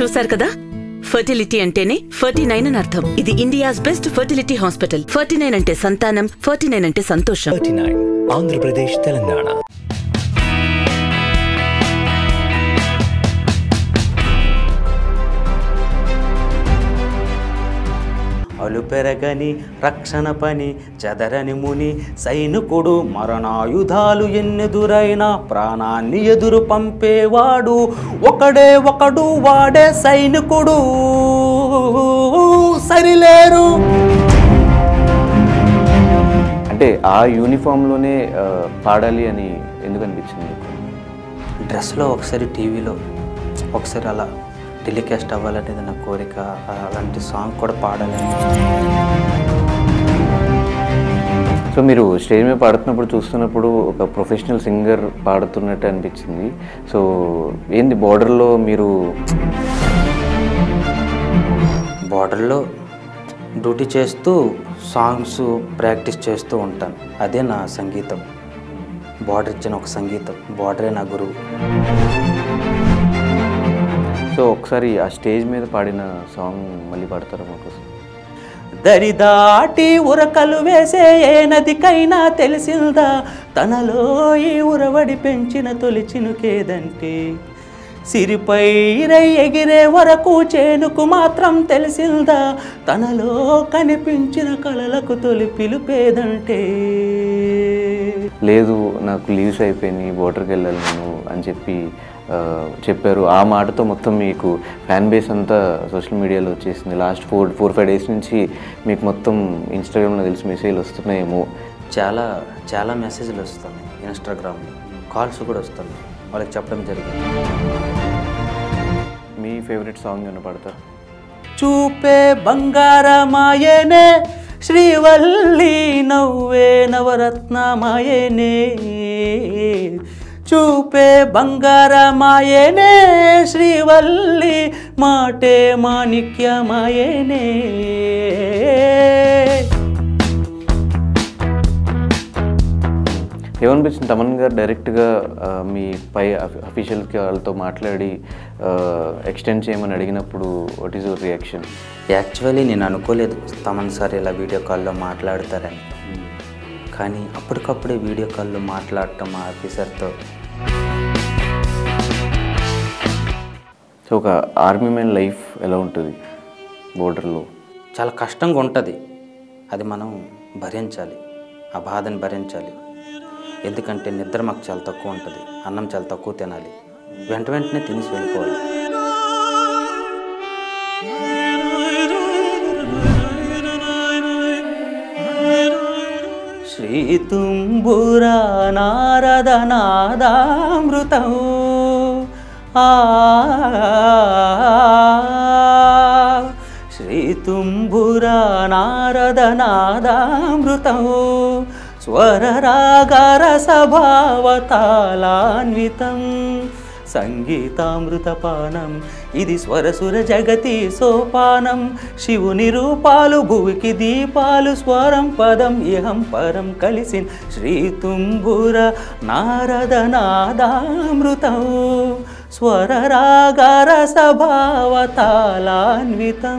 చూశారు కదా ఫర్టిలిటీ అంటేనే ఫర్టీ నైన్ అని అర్థం ఇది India's best fertility hospital forty nine అంటే సంతానం ఫర్టీ నైన్ అంటే సంతోషం థర్టీ నైన్ ఆంధ్రప్రదేశ్ తెలంగాణ అలుపెరగని రక్షణ పని చెదరని ముని సైనికుడు మరణాయుధాలు ఎన్నెదురైనా ప్రాణాన్ని ఎదురు పంపేవాడు ఒకడే ఒకడు వాడే సైనికుడు సరిలేరు అంటే ఆ యూనిఫామ్లోనే ఆ, పాడాలి అని ఎందుకు అనిపించింది మీకు డ్రెస్లో ఒకసారి టీవీలో ఒకసారి అలా టెలికాస్ట్ అవ్వాలనేది నా కోరిక అలాంటి సాంగ్ కూడా పాడాలని సో మీరు స్టేజ్ మీద పాడుతున్నప్పుడు చూస్తున్నప్పుడు ఒక ప్రొఫెషనల్ సింగర్ పాడుతున్నట్టు అనిపించింది సో ఏంది బార్డర్లో మీరు బార్డర్లో డ్యూటీ చేస్తూ సాంగ్స్ ప్రాక్టీస్ చేస్తూ ఉంటాను అదే నా సంగీతం బార్డర్ ఇచ్చిన ఒక సంగీతం బార్డరే నా గురువు సో ఒకసారి ఆ స్టేజ్ మీద పాడిన సాంగ్ మళ్ళీ పాడతారా మాకోసం దరిదాటి ఉరకలు వేసే ఏ నదికైనా తెలిసిందా తనలో ఈ ఉరవడి పెంచిన తొలి చినుకేదంటే సిరిపై రై ఎగిరే వరకు చేనుకు మాత్రం తెలిసిందా తనలో కనిపించిన కలలకు తొలి పిలుపేదంటే లేదు నాకు లీవ్స్ అయిపోయినాయి బోర్డర్కి వెళ్ళాలి నేను అని చెప్పి ఆ, చెప్పారు ఆ మాటతో మొత్తం మీకు ఫ్యాన్ బేస్ అంతా సోషల్ మీడియాలో వచ్చేసింది last four four five days నుంచి మీకు మొత్తం ఇన్స్టాగ్రామ్లో తెలిసి మెసేజ్లు వస్తున్నాయేమో చాలా చాలా మెసేజ్లు వస్తున్నాయి ఇన్స్టాగ్రామ్లో కాల్స్ కూడా వస్తున్నాయి వాళ్ళకి చెప్పడం జరిగింది మీ ఫేవరెట్ సాంగ్ ఏమైనా పాడతారా చూపే బంగారమాయనే శ్రీవల్లి నవ్వే నవరత్నమాయనే చూపే బంగారమాయనే శ్రీవల్లి మాటే మాణిక్యమాయనే ఏమనిపించింది తమన్ గారు డైరెక్ట్గా ఆ, మీ పై అఫీషియల్కి వాళ్ళతో మాట్లాడి ఎక్స్టెండ్ చేయమని అడిగినప్పుడు what is your reaction actually నేను అనుకోలేదు తమన్ సార్ ఇలా వీడియో కాల్లో మాట్లాడతారని కానీ అప్పటికప్పుడే వీడియో కాల్లో మాట్లాడటం మా ఆఫీసర్తో సో ఒక ఆర్మీ మ్యాన్ లైఫ్ ఎలా ఉంటుంది బోర్డర్లో చాలా కష్టంగా ఉంటుంది అది మనం భరించాలి ఆ బాధని భరించాలి ఎందుకంటే నిద్ర మాకు చాలా తక్కువ ఉంటుంది అన్నం చాలా తక్కువ తినాలి వెంట వెంటనే తినేసి వెళ్ళిపోవాలి శ్రీతుంబురా నారద నాదామృతం ఆ శ్రీతుంబురా నారద నాదామృతం స్వరరాగర సభావతాళాన్వితం సంగీతామృతపానం ఇది స్వరసుర జగతి సోపానం శివుని రూపాలు భువికి దీపాలు స్వరం పదం ఇహం పరం కలిసి శ్రీ తుంబుర నారద నాదామృతం స్వరరాగర సభావతాళాన్వితం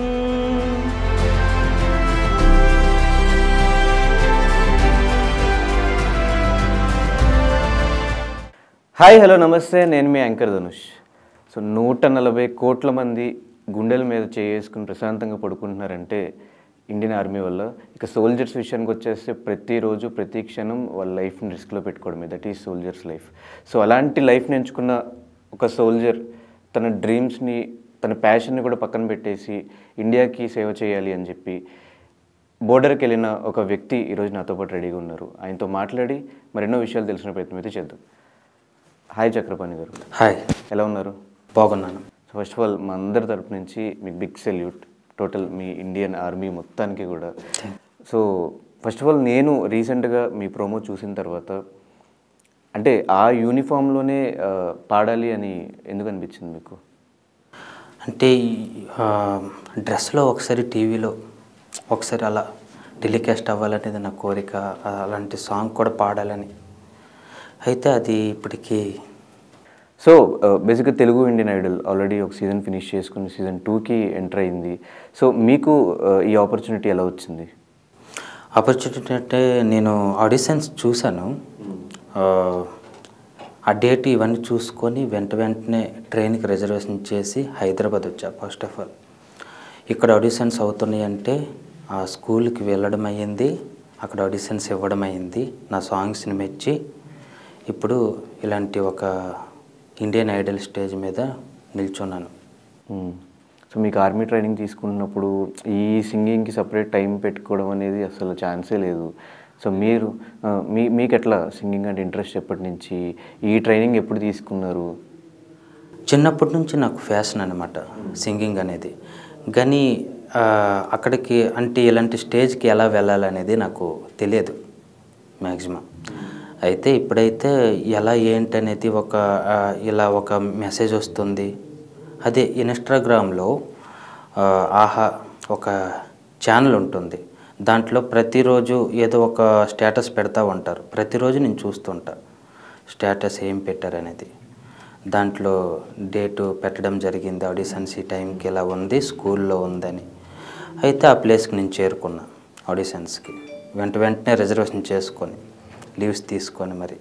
హాయ్ హలో నమస్తే నేను మీ యాంకర్ ధనుష్ సో నూట నలభై కోట్ల మంది గుండెల మీద చేసుకుని ప్రశాంతంగా పడుకుంటున్నారంటే ఇండియన్ ఆర్మీ వల్ల ఇక సోల్జర్స్ విషయానికి వచ్చేస్తే ప్రతిరోజు ప్రతి క్షణం వాళ్ళ లైఫ్ని రిస్క్లో పెట్టుకోవడమే that is soldiers life so అలాంటి లైఫ్ని ఎంచుకున్న ఒక సోల్జర్ తన డ్రీమ్స్ని తన ప్యాషన్ని కూడా పక్కన పెట్టేసి ఇండియాకి సేవ చేయాలి అని చెప్పి బోర్డర్కి వెళ్ళిన ఒక వ్యక్తి ఈరోజు నాతో పాటు రెడీగా ఉన్నారు ఆయనతో మాట్లాడి మరెన్నో విషయాలు తెలిసిన ప్రయత్నం అయితే చేద్దాం హాయ్ చక్రపాణి గారు హాయ్ ఎలా ఉన్నారు బాగున్నాను సో ఫస్ట్ ఆఫ్ ఆల్ మా అందరి తరపు నుంచి మీకు బిగ్ సెల్యూట్ టోటల్ మీ ఇండియన్ ఆర్మీ మొత్తానికి కూడా సో ఫస్ట్ ఆఫ్ ఆల్ నేను రీసెంట్గా మీ ప్రోమో చూసిన తర్వాత అంటే ఆ యూనిఫామ్లోనే ఆ, పాడాలి అని ఎందుకు అనిపించింది మీకు అంటే ఈ, ఆ, డ్రెస్లో ఒకసారి టీవీలో ఒకసారి అలా టెలికాస్ట్ అవ్వాలనేది నా కోరిక అలాంటి సాంగ్ కూడా పాడాలని అయితే అది ఇప్పటికి సో బేసిక్గా తెలుగు ఇండియన్ ఐడల్ ఆల్రెడీ ఒక సీజన్ ఫినిష్ చేసుకుని సీజన్ టూకి ఎంటర్ అయింది సో మీకు ఆ, ఈ ఆపర్చునిటీ ఎలా వచ్చింది ఆపర్చునిటీ అంటే నేను ఆడిషన్స్ చూశాను ఆ, ఆ డేట్ ఇవన్నీ చూసుకొని వెంట వెంటనే ట్రైన్కి రిజర్వేషన్ చేసి హైదరాబాద్ వచ్చా ఫస్ట్ ఆఫ్ ఆల్ ఇక్కడ ఆడిషన్స్ అవుతున్నాయి అంటే ఆ స్కూల్కి వెళ్ళడం అయ్యింది అక్కడ ఆడిషన్స్ ఇవ్వడం అయ్యింది నా సాంగ్స్ని మెచ్చి ఇప్పుడు ఇలాంటి ఒక ఇండియన్ ఐడల్ స్టేజ్ మీద నిల్చున్నాను మ్మ్. సో మీకు ఆర్మీ ట్రైనింగ్ తీసుకున్నప్పుడు ఈ సింగింగ్కి సపరేట్ టైం పెట్టుకోవడం అనేది అసలు ఛాన్సే లేదు సో మీరు ఆ, మీ మీకు ఎట్లా సింగింగ్ అంటే ఇంట్రెస్ట్ ఎప్పటి నుంచి ఈ ట్రైనింగ్ ఎప్పుడు తీసుకున్నారు చిన్నప్పటి నుంచి నాకు ఫ్యాషన్ అనమాట సింగింగ్ అనేది కానీ ఆ, అక్కడికి అంటే ఇలాంటి స్టేజ్కి ఎలా వెళ్ళాలనేది నాకు తెలియదు మ్యాక్సిమం అయితే ఇప్పుడైతే ఎలా ఏంటి అనేది ఒక ఆ, ఇలా ఒక మెసేజ్ వస్తుంది అదే ఇన్స్టాగ్రామ్లో ఆ, ఆహా ఒక ఛానల్ ఉంటుంది దాంట్లో ప్రతిరోజు ఏదో ఒక స్టేటస్ పెడతా ఉంటారు ప్రతిరోజు నేను చూస్తుంటా స్టేటస్ ఏం పెట్టారనేది దాంట్లో డేటు పెట్టడం జరిగింది ఆడిషన్స్ ఈ టైంకి ఇలా ఉంది స్కూల్లో ఉందని అయితే ఆ ప్లేస్కి నేను చేరుకున్నా ఆడిషన్స్కి వెంట వెంటనే రిజర్వేషన్ చేసుకొని లీవ్స్ తీసుకొని మరి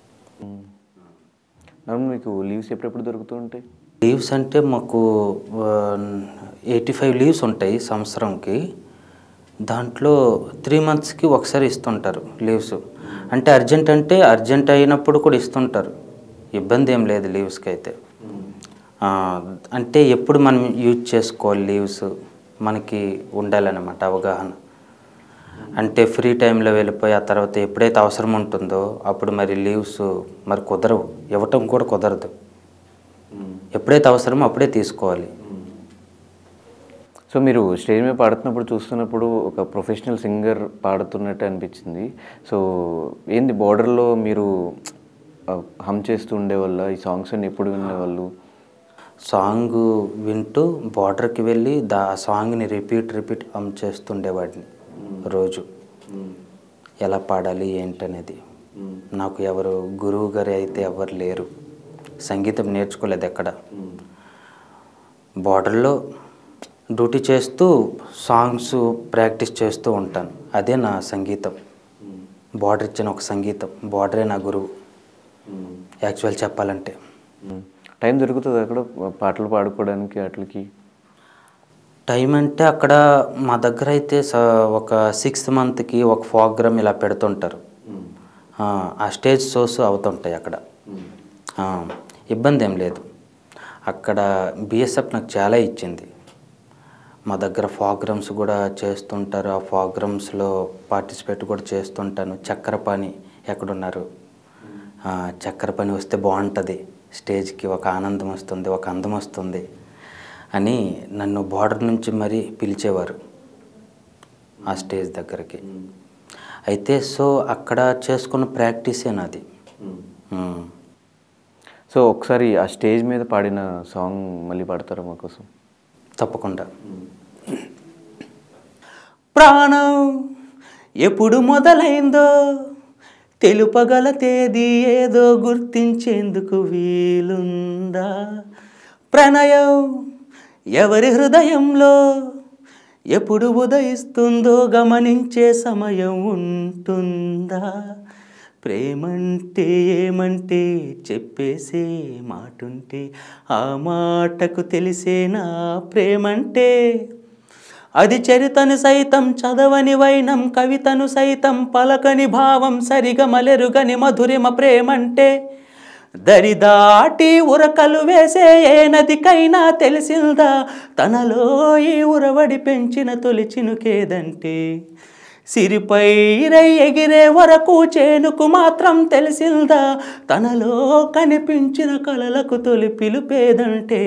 అవును మీకు లీవ్స్ ఎప్పుడెప్పుడు దొరుకుతూ ఉంటాయి లీవ్స్ అంటే మాకు ఎయిటీ ఫైవ్ లీవ్స్ ఉంటాయి సంవత్సరంకి దాంట్లో త్రీ మంత్స్కి ఒకసారి ఇస్తుంటారు లీవ్స్ అంటే అర్జెంట్ అంటే అర్జెంట్ అయినప్పుడు కూడా ఇస్తుంటారు ఇబ్బంది ఏం లేదు లీవ్స్కి అయితే ఆ, అంటే ఎప్పుడు మనం యూజ్ చేసుకోవాలి లీవ్స్ మనకి ఉండాలన్నమాట అవగాహన అంటే ఫ్రీ టైంలో వెళ్ళిపోయి ఆ తర్వాత ఎప్పుడైతే అవసరం ఉంటుందో అప్పుడు మరి లీవ్స్ మరి కుదరవు ఇవ్వటం కూడా కుదరదు ఎప్పుడైతే అవసరమో అప్పుడే తీసుకోవాలి సో మీరు స్టేజ్ మీద పాడుతున్నప్పుడు చూస్తున్నప్పుడు ఒక ప్రొఫెషనల్ సింగర్ పాడుతున్నట్టు అనిపించింది సో ఏంది బార్డర్లో మీరు హమ్ చేస్తూ ఉండేవాళ్ళ ఈ సాంగ్స్ అన్ని ఎప్పుడు వినేవాళ్ళు సాంగ్ వింటూ బార్డర్కి వెళ్ళి దా ఆ సాంగ్ని రిపీట్ రిపీట్ హమ్ చేస్తుండేవాడిని రోజు ఎలా పాడాలి ఏంటనేది నాకు ఎవరు గురువు గారు అయితే ఎవరు లేరు సంగీతం నేర్చుకోలేదు ఎక్కడ బార్డర్లో డ్యూటీ చేస్తూ సాంగ్స్ ప్రాక్టీస్ చేస్తూ ఉంటాను అదే నా సంగీతం బార్డర్ ఇచ్చిన ఒక సంగీతం బార్డరే నా గురువు యాక్చువల్ చెప్పాలంటే టైం దొరుకుతుంది అక్కడ పాటలు పాడుకోవడానికి వాటికి టైం అంటే అక్కడ మా దగ్గర అయితే స- ఒక సిక్స్త్ మంత్కి ఒక ప్రోగ్రామ్ ఇలా పెడుతుంటారు ఆ, ఆ స్టేజ్ షోస్ అవుతుంటాయి అక్కడ ఆ, ఇబ్బంది ఏం లేదు అక్కడ బిఎస్ఎఫ్ నాకు చాలా ఇచ్చింది మా దగ్గర ప్రోగ్రామ్స్ కూడా చేస్తుంటారు ఆ ప్రోగ్రామ్స్లో పార్టిసిపేట్ కూడా చేస్తుంటాను చక్కెర పని ఎక్కడున్నారు ఆ, చక్కెర పని వస్తే బాగుంటుంది స్టేజ్కి ఒక ఆనందం వస్తుంది ఒక అందం వస్తుంది అని నన్ను బార్డర్ నుంచి మరీ పిలిచేవారు ఆ స్టేజ్ దగ్గరికి అయితే సో అక్కడ చేసుకున్న ప్రాక్టీసే నాది మ్మ్. సో ఒకసారి ఆ స్టేజ్ మీద పాడిన సాంగ్ మళ్ళీ పాడతారా మా కోసం తప్పకుండా ప్రాణం ఎప్పుడు మొదలైందో తెలుపగల తేదీ ఏదో గుర్తించేందుకు వీలుందా ప్రణయం ఎవరి హృదయంలో ఎప్పుడు ఉదయిస్తుందో గమనించే సమయం ఉంటుందా ప్రేమంటే ఏమంటే చెప్పేసే మాటుంటే ఆ మాటకు తెలిసేనా ప్రేమంటే అది చరితను సైతం చదవని వైనం కవితను సైతం పలకని భావం సరిగా మలెరుగని మధురిమ ప్రేమంటే దరిదాటి ఉరకలు వేసే ఏ నదికైనా తెలిసిందా తనలో ఈ ఉరవడి పెంచిన తొలి చినుకేదంటే సిరిపై రై ఎగిరే వరకు చేనుకు మాత్రం తెలిసిందా తనలో కనిపించిన కలలకు తొలి పిలుపేదంటే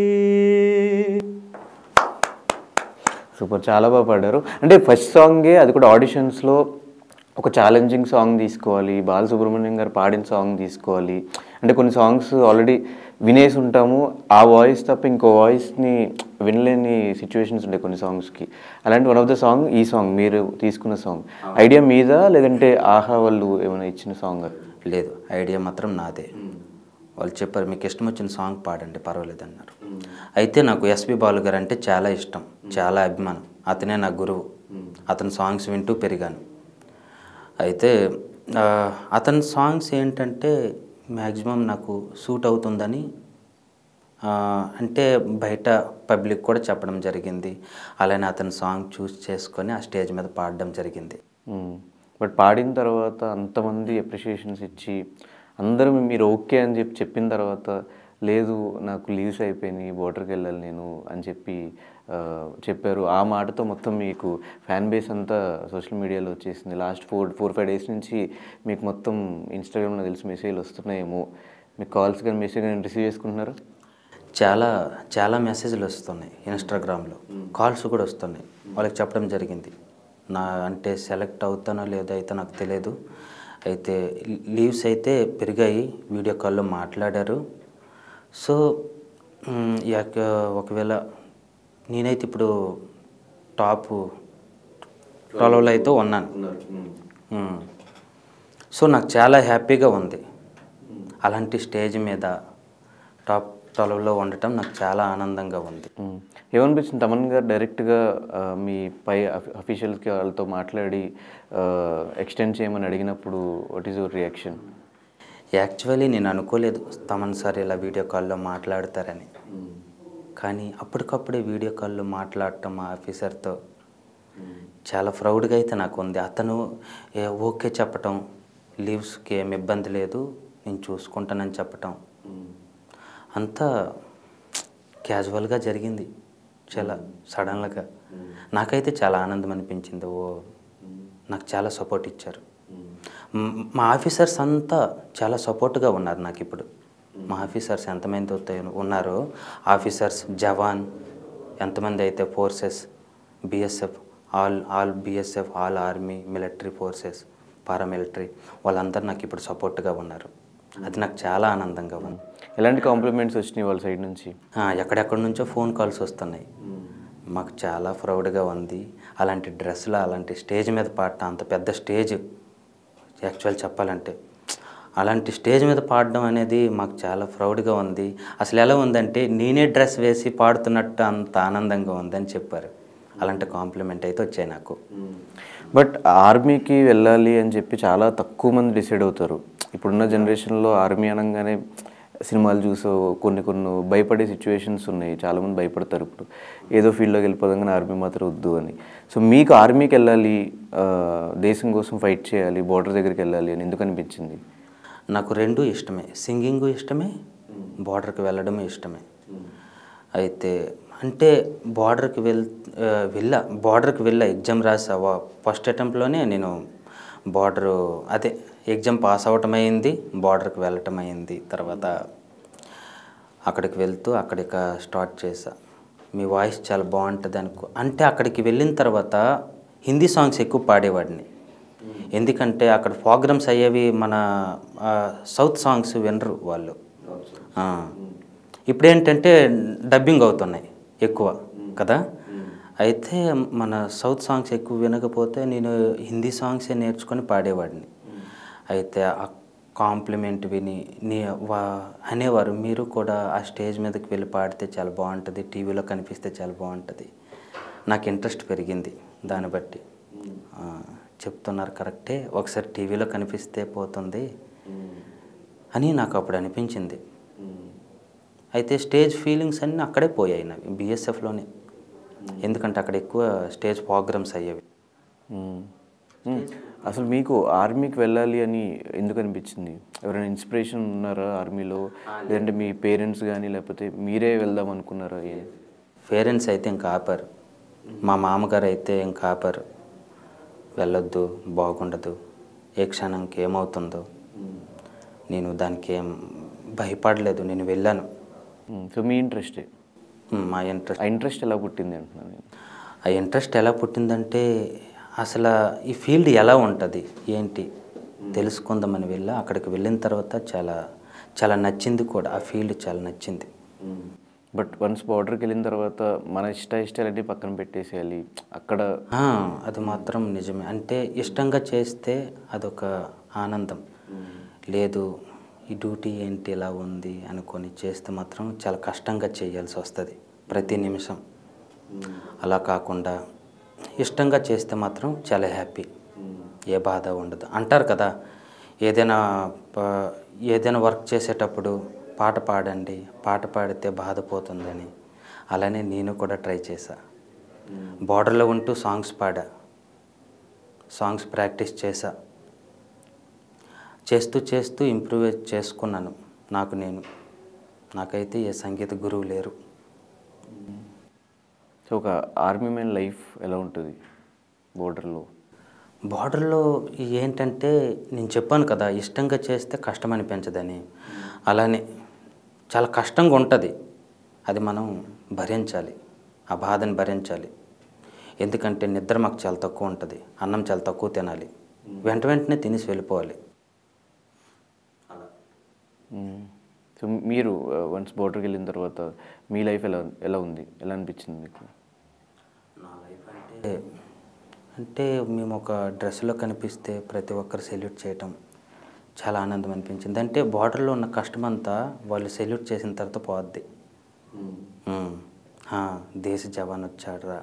సూపర్ చాలా బాగా పాడారు అంటే ఫస్ట్ సాంగే అది కూడా ఆడిషన్స్లో ఒక ఛాలెంజింగ్ సాంగ్ తీసుకోవాలి బాలసుబ్రహ్మణ్యం గారు పాడిన సాంగ్ తీసుకోవాలి అంటే కొన్ని సాంగ్స్ ఆల్రెడీ వినేసి ఉంటాము ఆ వాయిస్ తప్ప ఇంకో వాయిస్ని వినలేని సిచ్యువేషన్స్ ఉంటాయి కొన్ని సాంగ్స్కి అలాంటి వన్ ఆఫ్ ద సాంగ్ ఈ సాంగ్ మీరు తీసుకున్న సాంగ్ ఐడియా మీదా లేదంటే ఆహా వాళ్ళు ఏమైనా ఇచ్చిన సాంగ్ లేదు ఐడియా మాత్రం నాదే వాళ్ళు చెప్పారు మీకు ఇష్టం వచ్చిన సాంగ్ పాడండి పర్వాలేదు అన్నారు అయితే నాకు ఎస్పి బాలు గారు అంటే చాలా ఇష్టం చాలా అభిమానం అతనే నా గురువు అతని సాంగ్స్ వింటూ పెరిగాను అయితే ఆ, అతని సాంగ్స్ ఏంటంటే మ్యాక్సిమం నాకు సూట్ అవుతుందని ఆ, అంటే బయట పబ్లిక్ కూడా చెప్పడం జరిగింది అలానే అతని సాంగ్ చూస్ చేసుకొని ఆ స్టేజ్ మీద పాడడం జరిగింది బట్ పాడిన తర్వాత అంతమంది అప్రిషియేషన్స్ ఇచ్చి అందరూ మీరు ఓకే అని చెప్పి చెప్పిన తర్వాత లేదు నాకు లీవ్స్ అయిపోయినాయి బోర్డర్కి వెళ్ళాలి నేను అని చెప్పి ఆ, చెప్పారు ఆ మాటతో మొత్తం మీకు ఫ్యాన్ బేస్ అంతా సోషల్ మీడియాలో వచ్చేసింది last four four five days నుంచి మీకు మొత్తం ఇన్స్టాగ్రామ్లో తెలిసి మెసేజ్లు వస్తున్నాయేమో మీకు కాల్స్ కానీ మెసేజ్ కానీ రిసీవ్ చేసుకుంటున్నారా చాలా చాలా మెసేజ్లు వస్తున్నాయి ఇన్స్టాగ్రామ్లో కాల్స్ కూడా వస్తున్నాయి వాళ్ళకి చెప్పడం జరిగింది నా అంటే సెలెక్ట్ అవుతానో లేదో అయితే నాకు తెలియదు అయితే లీవ్స్ అయితే పెరిగాయి వీడియో కాల్లో మాట్లాడారు సో మ్, యాక ఒకవేళ నేనైతే ఇప్పుడు టాప్ ట్వెల్వ్లో అయితే ఉన్నాను మ్. సో నాకు చాలా హ్యాపీగా ఉంది అలాంటి స్టేజ్ మీద టాప్ ట్వెల్వ్లో ఉండటం నాకు చాలా ఆనందంగా ఉంది మ్మ్. ఏమనిపించింది తమన్ గారు డైరెక్ట్గా ఆ, మీ పై అఫీషియల్స్కి వాళ్ళతో మాట్లాడి ఎక్స్టెండ్ చేయమని అడిగినప్పుడు what is your reaction actually నేను అనుకోలేదు తమన్ సార్ ఇలా వీడియో కాల్లో మాట్లాడతారని కానీ అప్పటికప్పుడే వీడియో కాల్లో మాట్లాడటం మా ఆఫీసర్తో చాలా ప్రౌడ్గా అయితే నాకు ఉంది అతను ఏ, ఓకే చెప్పటం లీవ్స్కి ఏం ఇబ్బంది లేదు నేను చూసుకుంటానని చెప్పటం అంతా క్యాజువల్గా జరిగింది చాలా సడన్గా నాకైతే చాలా ఆనందం అనిపించింది ఓ నాకు చాలా సపోర్ట్ ఇచ్చారు మ్, మా ఆఫీసర్స్ అంతా చాలా సపోర్ట్గా ఉన్నారు నాకు ఇప్పుడు మా ఆఫీసర్స్ ఎంతమంది అయితే ఉన్నారో ఆఫీసర్స్ జవాన్ ఎంతమంది అయితే forces BSF all all BSF all army military forces paramilitary వాళ్ళందరూ నాకు ఇప్పుడు సపోర్ట్గా ఉన్నారు అది నాకు చాలా ఆనందంగా ఉంది ఎలాంటి కాంప్లిమెంట్స్ వచ్చినాయి వాళ్ళ సైడ్ నుంచి ఆ, ఎక్కడెక్కడి నుంచో ఫోన్ కాల్స్ వస్తున్నాయి మాకు చాలా ప్రౌడ్గా ఉంది అలాంటి డ్రెస్సులు అలాంటి స్టేజ్ మీద పాడటం అంత పెద్ద స్టేజ్ యాక్చువల్ చెప్పాలంటే అలాంటి స్టేజ్ మీద పాడడం అనేది మాకు చాలా ప్రౌడ్గా ఉంది అసలు ఎలా ఉందంటే నేనే డ్రెస్ వేసి పాడుతున్నట్టు అంత ఆనందంగా ఉందని చెప్పారు అలాంటి కాంప్లిమెంట్ అయితే వచ్చాయి నాకు బట్ ఆర్మీకి వెళ్ళాలి అని చెప్పి చాలా తక్కువ మంది డిసైడ్ అవుతారు ఇప్పుడున్న జనరేషన్లో ఆర్మీ అనగానే సినిమాలు చూసో కొన్ని కొన్ని భయపడే సిచ్యువేషన్స్ ఉన్నాయి చాలామంది భయపడతారు ఇప్పుడు ఏదో ఫీల్డ్లోకి వెళ్ళిపోదాం కానీ ఆర్మీ మాత్రం వద్దు అని సో మీకు ఆర్మీకి వెళ్ళాలి ఆ, దేశం కోసం ఫైట్ చేయాలి బోర్డర్ దగ్గరికి వెళ్ళాలి అని ఎందుకు అనిపించింది నాకు రెండు ఇష్టమే సింగింగ్ ఇష్టమే బార్డర్కి వెళ్ళడం ఇష్టమే అయితే అంటే బార్డర్కి వెల్ ఆ, వెళ్ళా బార్డర్కి వెళ్ళా ఎగ్జామ్ రాసా ఫస్ట్ అటెంప్ట్లోనే నేను బార్డర్ అదే ఎగ్జామ్ పాస్ అవ్వటం అయింది బార్డర్కి వెళ్ళటం అయింది తర్వాత అక్కడికి వెళ్తూ అక్కడిక స్టార్ట్ చేసా మీ వాయిస్ చాలా బాగుంటుంది అనుకో అంటే అక్కడికి వెళ్ళిన తర్వాత హిందీ సాంగ్స్ ఎక్కువ పాడేవాడిని ఎందుకంటే అక్కడ ప్రోగ్రామ్స్ అయ్యేవి మన ఆ, సౌత్ సాంగ్స్ వినరు వాళ్ళు ఆ. ఇప్పుడు ఏంటంటే డబ్బింగ్ అవుతున్నాయి ఎక్కువ కదా అయితే మన సౌత్ సాంగ్స్ ఎక్కువ వినకపోతే నేను హిందీ సాంగ్సే నేర్చుకొని పాడేవాడిని అయితే ఆ కాంప్లిమెంట్ విని నీ వా అనేవారు మీరు కూడా ఆ స్టేజ్ మీదకి వెళ్ళి పాడితే చాలా బాగుంటుంది టీవీలో కనిపిస్తే చాలా బాగుంటుంది నాకు ఇంట్రెస్ట్ పెరిగింది దాన్ని బట్టి ఆ, చెప్తున్నారు కరెక్టే ఒకసారి టీవీలో కనిపిస్తే పోతుంది అని నాకు అప్పుడు అనిపించింది అయితే స్టేజ్ ఫీలింగ్స్ అన్నీ అక్కడే పోయాయి నావి బీఎస్ఎఫ్లోనే ఎందుకంటే అక్కడ ఎక్కువ స్టేజ్ ప్రోగ్రామ్స్ అయ్యేవి మ్మ్. మ్మ్. అసలు మీకు ఆర్మీకి వెళ్ళాలి అని ఎందుకు అనిపించింది ఎవరైనా ఇన్స్పిరేషన్ ఉన్నారా ఆర్మీలో లేదంటే మీ పేరెంట్స్ కానీ లేకపోతే మీరే వెళ్దాం అనుకున్నారా ఏ- పేరెంట్స్ అయితే ఇంకా ఆపారు మా మామగారు అయితే ఇంకా ఆపారు వెళ్ళొద్దు బాగుండదు ఏ క్షణంకి ఏమవుతుందో నేను దానికి ఏం భయపడలేదు నేను వెళ్ళాను మ్మ్. సో మీ ఇంట్రెస్టే ఉమ్, మా ఇంట్రెస్ట్ ఆ ఇంట్రెస్ట్ ఎలా పుట్టింది అంటున్నాను నేను ఆ ఇంట్రెస్ట్ ఎలా పుట్టిందంటే అసలు ఈ ఫీల్డ్ ఎలా ఉంటుంది ఏంటి తెలుసుకుందామని వెళ్ళా అక్కడికి వెళ్ళిన తర్వాత చాలా చాలా నచ్చింది కూడా ఆ ఫీల్డ్ చాలా నచ్చింది బట్ వన్స్ బార్డర్కి వెళ్ళిన తర్వాత మన ఇష్ట ఇష్టాలన్నీ పక్కన పెట్టేసేయాలి అక్కడ ఆ, అది మాత్రం నిజమే అంటే ఇష్టంగా చేస్తే అదొక ఆనందం లేదు ఈ డ్యూటీ ఏంటి ఇలా ఉంది అనుకొని చేస్తే మాత్రం చాలా కష్టంగా చేయాల్సి వస్తుంది ప్రతి నిమిషం అలా కాకుండా ఇష్టంగా చేస్తే మాత్రం చాలా హ్యాపీ ఏ బాధ ఉండదు అంటారు కదా ఏదైనా ప- ఏదైనా వర్క్ చేసేటప్పుడు పాట పాడండి పాట పాడితే బాధపోతుందని అలానే నేను కూడా ట్రై చేశా బార్డర్లో ఉంటూ సాంగ్స్ పాడా సాంగ్స్ ప్రాక్టీస్ చేశా చేస్తూ చేస్తూ ఇంప్రూవ్ చేసుకున్నాను నాకు నేను నాకైతే ఏ సంగీత గురువు లేరు సో ఒక ఆర్మీ మ్యాన్ లైఫ్ ఎలా ఉంటుంది బోర్డర్లో బార్డర్లో ఏంటంటే నేను చెప్పాను కదా ఇష్టంగా చేస్తే కష్టం అనిపించదని అలానే చాలా కష్టంగా ఉంటుంది అది మనం భరించాలి ఆ బాధని భరించాలి ఎందుకంటే నిద్ర మాకు చాలా తక్కువ ఉంటుంది అన్నం చాలా తక్కువ తినాలి వెంట వెంటనే తినేసి వెళ్ళిపోవాలి సో మీరు వన్స్ బోర్డర్కి వెళ్ళిన తర్వాత మీ లైఫ్ ఎలా ఎలా ఉంది ఎలా అనిపించింది మీకు అంటే అంటే మేము ఒక డ్రెస్లో కనిపిస్తే ప్రతి ఒక్కరు సెల్యూట్ చేయటం చాలా ఆనందం అనిపించింది అంటే బార్డర్లో ఉన్న కష్టం అంతా వాళ్ళు సెల్యూట్ చేసిన తర్వాత పోద్ది ఉమ్, ఆ, దేశ జవాన్ వచ్చాడురా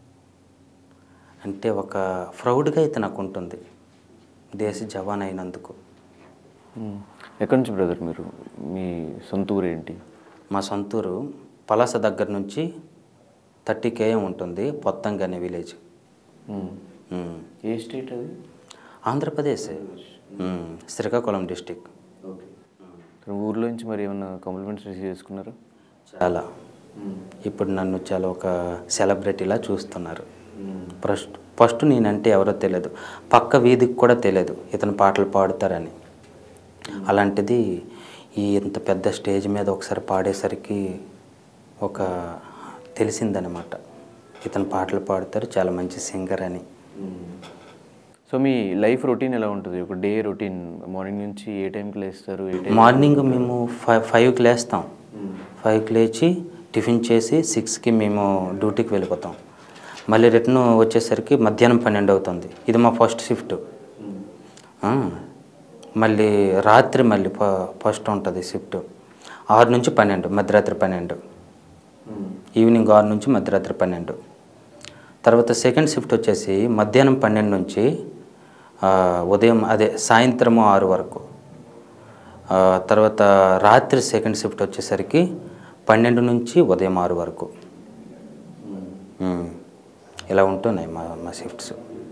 అంటే ఒక ప్రౌడ్గా అయితే నాకు ఉంటుంది దేశ జవాన్ అయినందుకు మ్మ్. ఎక్కడి నుంచి బ్రదర్ మీరు మీ సొంత ఊరు ఏంటి మా సొంతూరు పలాస దగ్గర నుంచి థర్టీ కేఎం ఉంటుంది పొత్తంగి అనే విలేజ్ మ్మ్. ఉమ్. ఏ స్టేట్ అది ఆంధ్రప్రదేశ్ ఉమ్, శ్రీకాకుళం డిస్టిక్ సో ఊర్లో నుంచి మరి ఏమైనా కాంప్లిమెంట్స్ రిసీవ్ చేసుకున్నారా చాలా ఇప్పుడు నన్ను చాలా ఒక సెలబ్రిటీలా చూస్తున్నారు ఫస్ట్ ఫస్ట్ నేనంటే ఎవరో తెలియదు పక్క వీధికి కూడా తెలియదు ఇతను పాటలు పాడుతారని అలాంటిది ఈ ఇంత పెద్ద స్టేజ్ మీద ఒకసారి పాడేసరికి ఒక తెలిసిందనమాట ఇతను పాటలు పాడతారు చాలా మంచి సింగర్ అని సో మీ లైఫ్ రొటీన్ ఎలా ఉంటుంది ఒక డే రొటీన్ మార్నింగ్ నుంచి ఏ టైంకి లేస్తారు ఏ టైం మార్నింగ్ మేము ఫైవ్ ఫైవ్కి లేస్తాం ఫైవ్కి లేచి టిఫిన్ చేసి సిక్స్కి మేము డ్యూటీకి వెళ్ళిపోతాం మళ్ళీ రిటర్న్ వచ్చేసరికి మధ్యాహ్నం పన్నెండు అవుతుంది ఇది మా ఫస్ట్ షిఫ్ట్ ఆ, మళ్ళీ రాత్రి మళ్ళీ ఫ- ఫస్ట్ ఉంటుంది షిఫ్ట్ ఆరు నుంచి పన్నెండు మధ్యరాత్రి పన్నెండు ఈవినింగ్ ఆరు నుంచి మధ్యరాత్రి పన్నెండు తర్వాత సెకండ్ షిఫ్ట్ వచ్చేసి మధ్యాహ్నం పన్నెండు నుంచి ఆ, ఉదయం అదే సాయంత్రము ఆరు వరకు ఆ, తర్వాత రాత్రి సెకండ్ షిఫ్ట్ వచ్చేసరికి పన్నెండు నుంచి ఉదయం ఆరు వరకు ఉమ్. ఇలా ఉంటున్నాయి మా మా షిఫ్ట్స్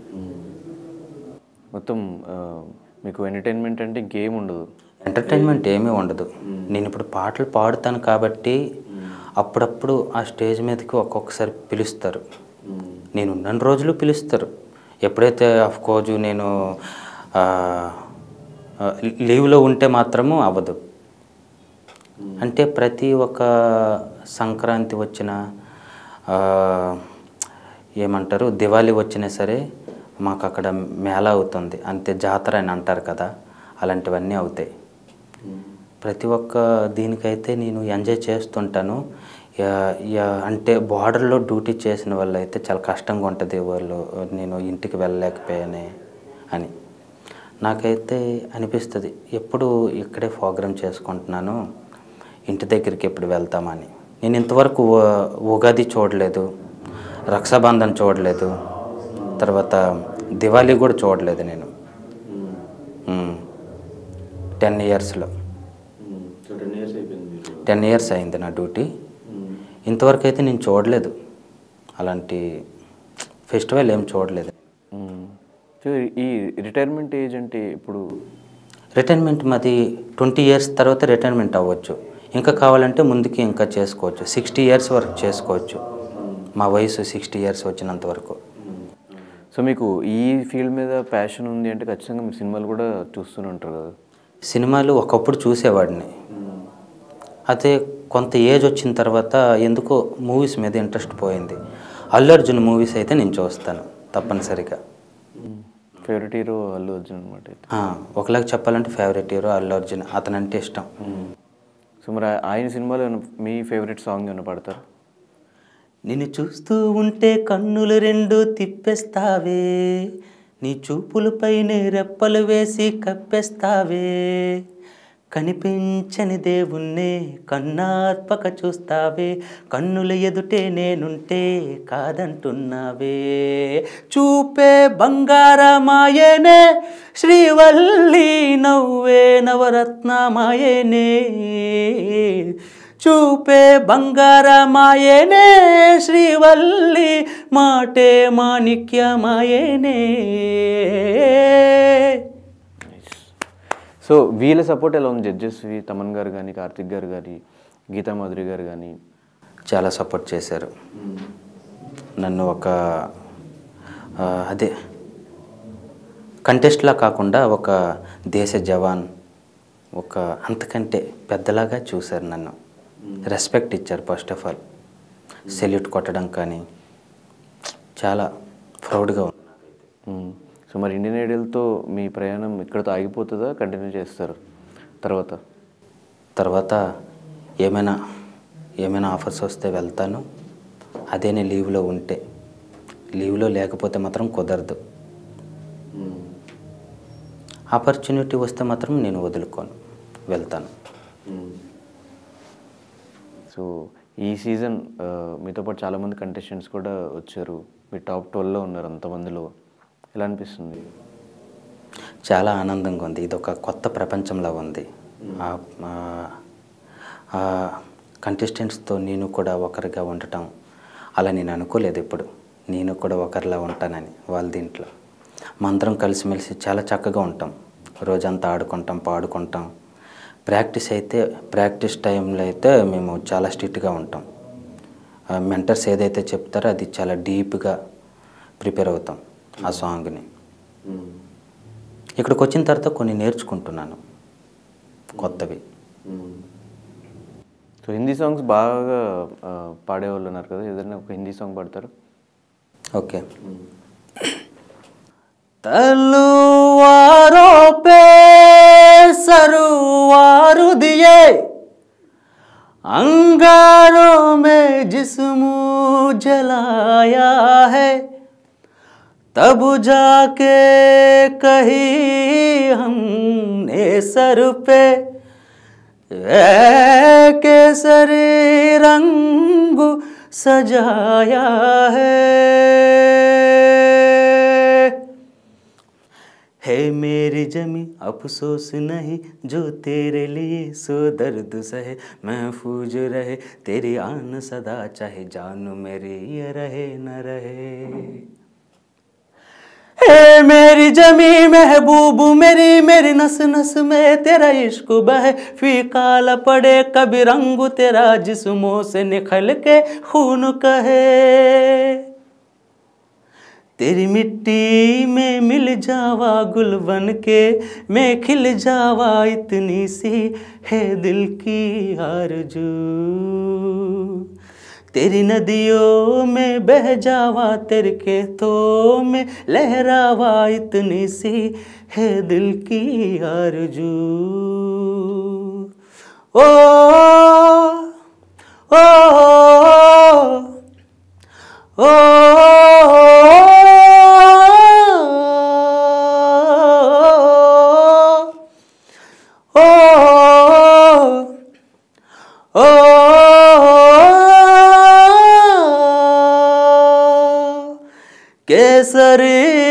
మొత్తం ఆ, మీకు ఎంటర్టైన్మెంట్ అంటే ఇంకేం ఉండదు ఎంటర్టైన్మెంట్ ఏమీ ఉండదు నేను ఇప్పుడు పాటలు పాడుతాను కాబట్టి అప్పుడప్పుడు ఆ స్టేజ్ మీదకి ఒక్కొక్కసారి పిలుస్తారు నేను ఉన్న రోజులు పిలుస్తారు ఎప్పుడైతే ఆఫ్ కోర్స్ నేను ఆ, ఆ, లీవ్లో ఉంటే మాత్రము అవ్వదు అంటే ప్రతి ఒక్క సంక్రాంతి వచ్చిన ఆ, ఏమంటారు దివాళీ వచ్చినా సరే మాకు అక్కడ మేళ అవుతుంది అంతే జాతర అని అంటారు కదా అలాంటివన్నీ అవుతాయి ప్రతి ఒక్క దీనికైతే నేను ఎంజాయ్ చేస్తుంటాను యా- యా- అంటే బార్డర్లో డ్యూటీ చేసిన వాళ్ళు అయితే చాలా కష్టంగా ఉంటుంది వాళ్ళు నేను ఇంటికి వెళ్ళలేకపోయానే అని నాకైతే అనిపిస్తుంది ఎప్పుడు ఇక్కడే ప్రోగ్రామ్ చేసుకుంటున్నాను ఇంటి దగ్గరికి ఎప్పుడు వెళ్తామని నేను ఇంతవరకు ఉ- ఉగాది చూడలేదు రక్షాబంధన్ చూడలేదు తర్వాత దివాళీ కూడా చూడలేదు నేను టెన్ ఇయర్స్లో టెన్ ఇయర్స్ అయింది నా డ్యూటీ ఇంతవరకు అయితే నేను చూడలేదు అలాంటి ఫెస్టివల్ ఏం చూడలేదు మ్మ్. సో ఈ రిటైర్మెంట్ ఏజ్ అంటే ఇప్పుడు రిటైర్మెంట్ మాది ట్వంటీ ఇయర్స్ తర్వాత రిటైర్మెంట్ అవ్వచ్చు ఇంకా కావాలంటే ముందుకి ఇంకా చేసుకోవచ్చు సిక్స్టీ ఇయర్స్ వరకు చేసుకోవచ్చు మా వయసు సిక్స్టీ ఇయర్స్ వచ్చినంత వరకు సో మీకు ఈ ఫీల్డ్ మీద ప్యాషన్ ఉంది అంటే ఖచ్చితంగా మీరు సినిమాలు కూడా చూస్తూనే ఉంటారు కదా సినిమాలు ఒకప్పుడు చూసేవాడిని అదే కొంత ఏజ్ వచ్చిన తర్వాత ఎందుకో మూవీస్ మీద ఇంట్రెస్ట్ పోయింది అల్లు అర్జున్ మూవీస్ అయితే నేను చూస్తాను తప్పనిసరిగా ఫేవరెట్ హీరో అల్లు అర్జున్ అనమాట అయితే ఆ, ఒకలాగా చెప్పాలంటే ఫేవరెట్ హీరో అల్లు అర్జున్ అతనంటే ఇష్టం సో మరి ఆయన సినిమాలో ఏమైనా మీ ఫేవరెట్ సాంగ్ ఏమైనా పాడతారా నిన్ను చూస్తూ ఉంటే కన్నులు రెండు తిప్పేస్తావే నీ చూపులపైనే రెప్పలు వేసి కప్పేస్తావే కనిపించని దేవుణ్ణే కన్నార్పక చూస్తావే కన్నుల ఎదుటే నేనుంటే కాదంటున్నావే చూపే బంగారమాయనే శ్రీవల్లి నవ్వే నవరత్నమాయనే చూపే బంగారమాయనే శ్రీవల్లి మాటే మాణిక్యమాయనే సో వీళ్ళ సపోర్ట్ ఎలా ఉంది జడ్జెస్వి తమన్ గారు కానీ కార్తిక్ గారు కానీ గీతా మాధురి గారు కానీ చాలా సపోర్ట్ చేశారు నన్ను ఒక ఆ, అదే కంటెస్ట్లా కాకుండా ఒక దేశ జవాన్ ఒక అంతకంటే పెద్దలాగా చూశారు నన్ను రెస్పెక్ట్ ఇచ్చారు ఫస్ట్ ఆఫ్ ఆల్ సెల్యూట్ కొట్టడం కానీ చాలా ప్రౌడ్గా ఉంది మ్మ్. సో మరి ఇండియన్ ఐడల్తో మీ ప్రయాణం ఇక్కడతో ఆగిపోతుందా కంటిన్యూ చేస్తారు తర్వాత తర్వాత ఏమైనా ఏమైనా ఆఫర్స్ వస్తే వెళ్తాను అదే నేను లీవ్లో ఉంటే లీవ్లో లేకపోతే మాత్రం కుదరదు ఆపర్చునిటీ వస్తే మాత్రం నేను వదులుకోను వెళ్తాను సో ఈ సీజన్ ఆ, మీతో పాటు చాలామంది కంటెస్టెంట్స్ కూడా వచ్చారు మీ టాప్ ట్వెల్వ్లో ఉన్నారు అంతమందిలో ఎలా అనిపిస్తుంది చాలా ఆనందంగా ఉంది ఇది ఒక కొత్త ప్రపంచంలా ఉంది ఆ- ఆ- ఆ కంటెస్టెంట్స్తో నేను కూడా ఒకరిగా ఉండటం అలా నేను అనుకోలేదు ఇప్పుడు నేను కూడా ఒకరిలా ఉంటానని వాళ్ళ దీంట్లో మా అందరం కలిసిమెలిసి చాలా చక్కగా ఉంటాం రోజంతా ఆడుకుంటాం పాడుకుంటాం ప్రాక్టీస్ అయితే ప్రాక్టీస్ టైంలో అయితే మేము చాలా స్ట్రిక్ట్గా ఉంటాం మెంటర్స్ ఏదైతే చెప్తారో అది చాలా డీప్గా ప్రిపేర్ అవుతాం ఆ సాంగ్ని ఇక్కడికి వచ్చిన తర్వాత కొన్ని నేర్చుకుంటున్నాను కొత్తవి సో హిందీ సాంగ్స్ బాగా ఆ, పాడేవాళ్ళు ఉన్నారు కదా ఏదైనా ఒక హిందీ సాంగ్ పాడతారు ఓకే तलवारों पे सरवार दिए अंगारों में जिस्म जलाया है तब जाके कही हमने सर पे ए केसरी रंग सजाया है है मेरी जमी अफसोस नहीं जो तेरे लिए सो दर्द सहे महफूज रहे तेरी आन सदा चाहे जान मेरी ये रहे न रहे हे मेरी जमी महबूब मेरी मेरी नस नस में तेरा इश्क बहे फीका ल पड़े कभी रंग तेरा जिस्मों से निखल के खून कहे तेरी मिट्टी में मिल जावा गुल बन के मैं खिल जावा इतनी सी है दिल की आरज़ू तेरी नदियों में बह जावा तेरे खेतों में लहरावा इतनी सी है दिल की आरज़ू ओ ओ ओ ओ ओ केसरी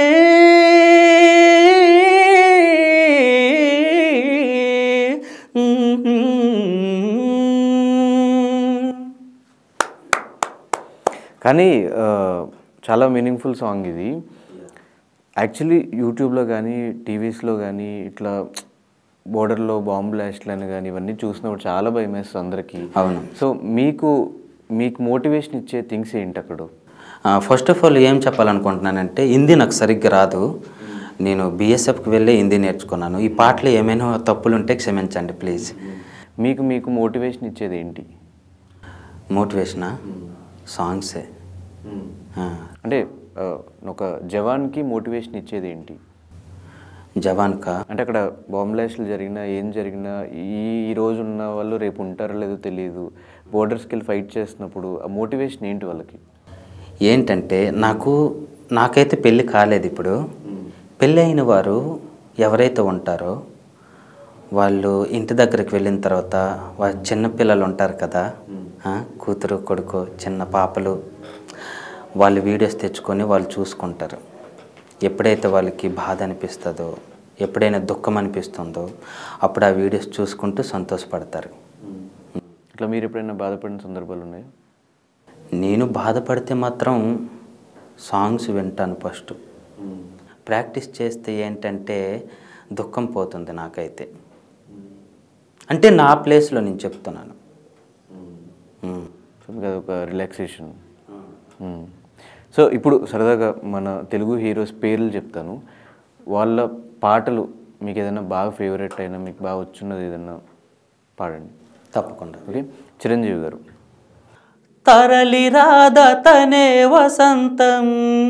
కానీ ఆ, చాలా మీనింగ్ఫుల్ సాంగ్ ఇది యాక్చువల్లీ యూట్యూబ్లో కానీ టీవీస్లో కానీ ఇట్లా బోర్డర్లో బాంబ్ బ్లాస్ట్లని కానీ ఇవన్నీ చూసినప్పుడు చాలా భయం వేస్తుంది అందరికీ అవును సో మీకు మీకు మోటివేషన్ ఇచ్చే థింగ్స్ ఏంటి అక్కడ ఫస్ట్ ఆఫ్ ఆల్ ఏం చెప్పాలనుకుంటున్నానంటే హిందీ నాకు సరిగ్గా రాదు నేను బీఎస్ఎఫ్కి వెళ్ళి హిందీ నేర్చుకున్నాను ఈ పాటలో ఏమైనా తప్పులు ఉంటే క్షమించండి ప్లీజ్ మీకు మీకు మోటివేషన్ ఇచ్చేది ఏంటి మోటివేషనా సాంగ్సే ఆ, అంటే ఆ, ఒక జవాన్కి మోటివేషన్ ఇచ్చేది ఏంటి జవాన్ కా అంటే అక్కడ బాంబ్ బ్లాస్ట్లు జరిగినా ఏం జరిగినా ఈ ఈ రోజు ఉన్న వాళ్ళు రేపు ఉంటారో లేదో తెలియదు బోర్డర్స్కి వెళ్ళి ఫైట్ చేస్తున్నప్పుడు ఆ మోటివేషన్ ఏంటి వాళ్ళకి ఏంటంటే నాకు నాకైతే పెళ్ళి కాలేదు ఇప్పుడు పెళ్ళి అయిన వారు ఎవరైతే ఉంటారో వాళ్ళు ఇంటి దగ్గరికి వెళ్ళిన తర్వాత వాళ్ళ చిన్న పిల్లలు ఉంటారు కదా ఆ, కూతురు కొడుకు చిన్న పాపలు వాళ్ళు వీడియోస్ తెచ్చుకొని వాళ్ళు చూసుకుంటారు ఎప్పుడైతే వాళ్ళకి బాధ అనిపిస్తుందో ఎప్పుడైనా దుఃఖం అనిపిస్తుందో అప్పుడు ఆ వీడియోస్ చూసుకుంటూ సంతోషపడతారు ఇట్లా మీరు ఎప్పుడైనా బాధపడిన సందర్భాలు ఉన్నాయా నేను బాధపడితే మాత్రం సాంగ్స్ వింటాను ఫస్ట్ ప్రాక్టీస్ చేస్తే ఏంటంటే దుఃఖం పోతుంది నాకైతే అంటే నా ప్లేస్లో నేను చెప్తున్నాను మ్మ్. సో మీకు అదొక రిలాక్సేషన్ సో ఇప్పుడు సరదాగా మన తెలుగు హీరోస్ పేర్లు చెప్తాను వాళ్ళ పాటలు మీకు ఏదైనా బాగా ఫేవరెట్ అయినా మీకు బాగా వచ్చున్నది ఏదైనా పాడండి తప్పకుండా ఓకే చిరంజీవి గారు తరలి రాధ తనే వసంతం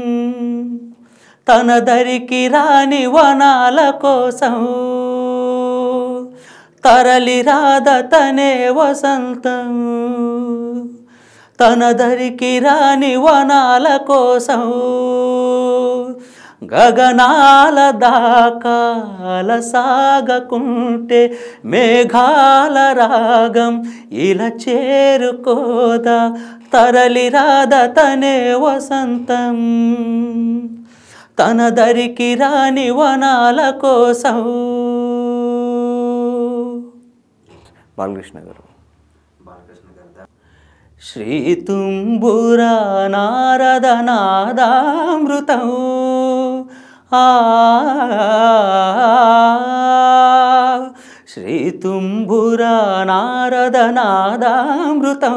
తన దరికి రాని వనాల కోసం తరలి రాధ తనే వసంతం తన దరికి రాని వనాల కోసం గగనాల దాకాల సాగకుంటే మేఘాల రాగం ఇలా చేరుకోదా తరలి రాధ తనే వసంతం తన దరికి రాని వనాల కోసం బాలకృష్ణ గారు శ్రీతుంబురా నారద నాదామృతం ఆ శ్రీతుంబురా నారద నాదామృతం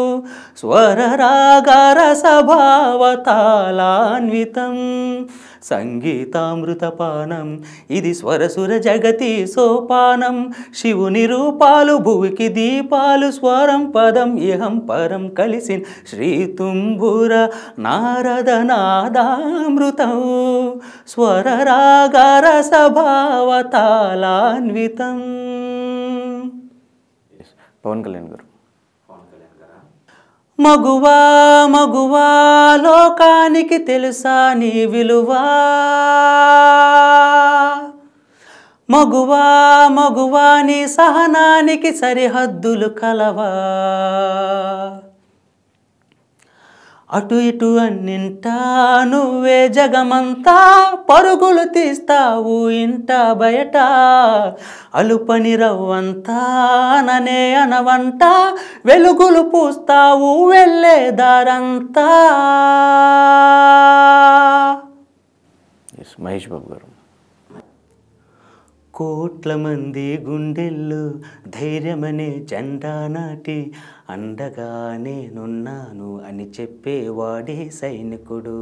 స్వరరాగరసభావతాళాన్వితం సంగీతామృతపానం ఇది స్వరసుర జగతి సోపానం శివుని రూపాలు భువికి దీపాలు స్వరం పదం ఇహం పరం కలిసిన్ శ్రీతుంబుర నారద నాదామృతం స్వరరాగరసభావతాళాన్వితం పవన్ కళ్యాణ్ గారు మగువా మగువా లోకానికి తెలుసా నీ విలువా మగువా మగువా నీ సహనానికి సరిహద్దులు కలవా అటు ఇటు అన్నింటా నువ్వే జగమంతా పరుగులు తీస్తావు ఇంట బయట అలుపని రవ్వంతా ననే అనవంట వెలుగులు పూస్తావు వెళ్ళే దారంతా ఎస్ మహేష్ బాబు గారు కోట్ల మంది గుండెల్లో ధైర్యమనే జెండా నాటి అండగా నేనున్నాను అని చెప్పేవాడే సైనికుడు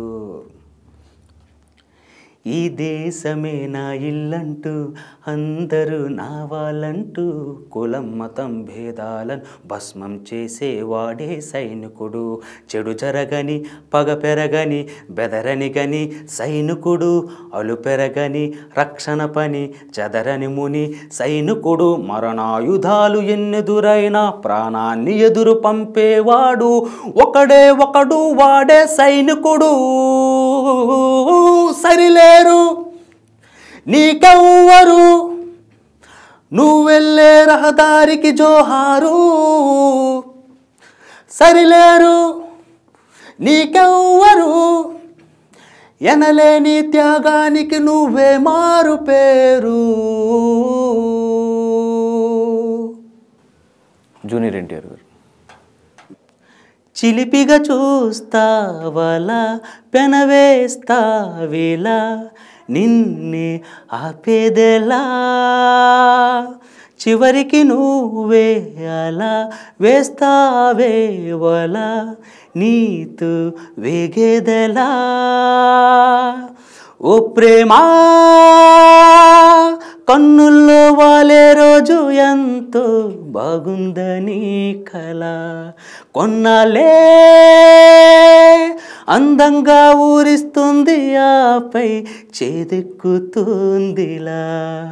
ఈ దేశమే నా ఇల్లంటూ అందరూ నా వాళ్ళంటూ కులం మతం భేదాలను భస్మం చేసేవాడే సైనికుడు చెడు జరగని పగ పెరగని బెదరని గని సైనికుడు అలు పెరగని రక్షణ పని చెదరని ముని సైనికుడు మరణాయుధాలు ఎన్నెదురైనా ప్రాణాన్ని ఎదురు పంపేవాడు ఒకడే ఒకడు వాడే సైనికుడు సరిలేరు నీకెవ్వరు నువ్వెళ్ళే రహదారికి జోహారు సరిలేరు నీకెవ్వరు ఎనలేని త్యాగానికి నువ్వే మారు పేరు జూనియర్ ఎన్టీఆర్ గారు చిలిపిగా చూస్తావలా పెనవేస్తావిలా నిన్నే ఆపేదెలా చివరికి నువ్వే అలా వేస్తావేవలా నీతు వేగేదెలా ఓ ప్రేమా కన్నుల్లో వాలే రోజు ఎంతో బాగుందని కల కొన్నాళ్ళే అందంగా ఊరిస్తుంది ఆపై చేదెక్కుతుందిలా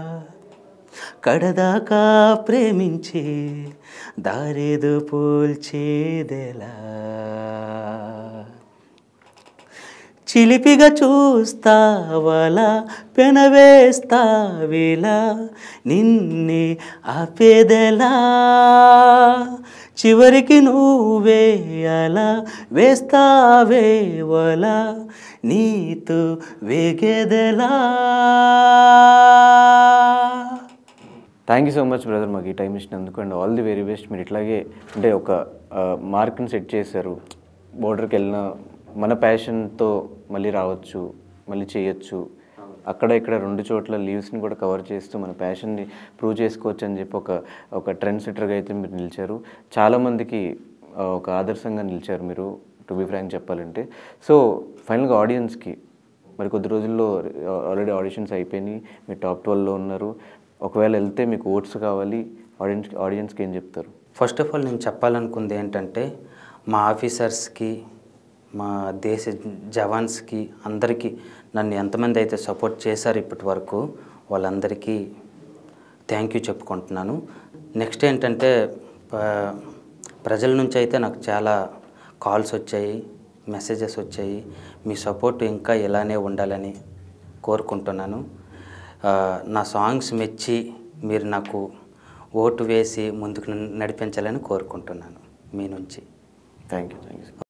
కడదాకా ప్రేమించి దారేదో పోల్చేదెలా చిలిపిగా చూస్తావలా పెనవేస్తావిలా నిన్నే ఆపేదెలా చివరికి నువ్వే అలా వేస్తావేవలా నీతో వేగేదెలా thank you so much brother మాకు ఈ టైం ఇచ్చినందుకు and all the very best మీరు ఇట్లాగే అంటే ఒక మార్క్ని సెట్ చేశారు బోర్డర్కి వెళ్ళిన మన ప్యాషన్తో మళ్ళీ రావచ్చు మళ్ళీ చేయొచ్చు అక్కడ ఇక్కడ రెండు చోట్ల లీవ్స్ని కూడా కవర్ చేస్తూ మన ప్యాషన్ని ప్రూవ్ చేసుకోవచ్చు అని చెప్పి ఒక ఒక ట్రెండ్ సెటర్గా అయితే మీరు నిలిచారు చాలామందికి ఆ, ఒక ఆదర్శంగా నిలిచారు మీరు టు బి ఫ్రాంక్ చెప్పాలంటే సో ఫైనల్గా ఆడియన్స్కి మరి కొద్ది రోజుల్లో ఆల్రెడీ ఆడిషన్స్ అయిపోయినాయి మీరు టాప్ ట్వెల్వ్లో ఉన్నారు ఒకవేళ వెళ్తే మీకు ఓట్స్ కావాలి ఆడియన్స్ ఆడియన్స్కి ఏం చెప్తారు ఫస్ట్ ఆఫ్ ఆల్ నేను చెప్పాలనుకుంది ఏంటంటే మా ఆఫీసర్స్కి మా దేశ జవాన్స్కి అందరికీ నన్ను ఎంతమంది అయితే సపోర్ట్ చేశారు ఇప్పటి వరకు వాళ్ళందరికీ థ్యాంక్ యూ చెప్పుకుంటున్నాను నెక్స్ట్ ఏంటంటే ప- ప్రజల నుంచి అయితే నాకు చాలా కాల్స్ వచ్చాయి మెసేజెస్ వచ్చాయి మీ సపోర్ట్ ఇంకా ఇలానే ఉండాలని కోరుకుంటున్నాను ఆ, నా సాంగ్స్ మెచ్చి మీరు నాకు ఓటు వేసి ముందుకు నడిపించాలని కోరుకుంటున్నాను మీ నుంచి థ్యాంక్ యూ థ్యాంక్ యూ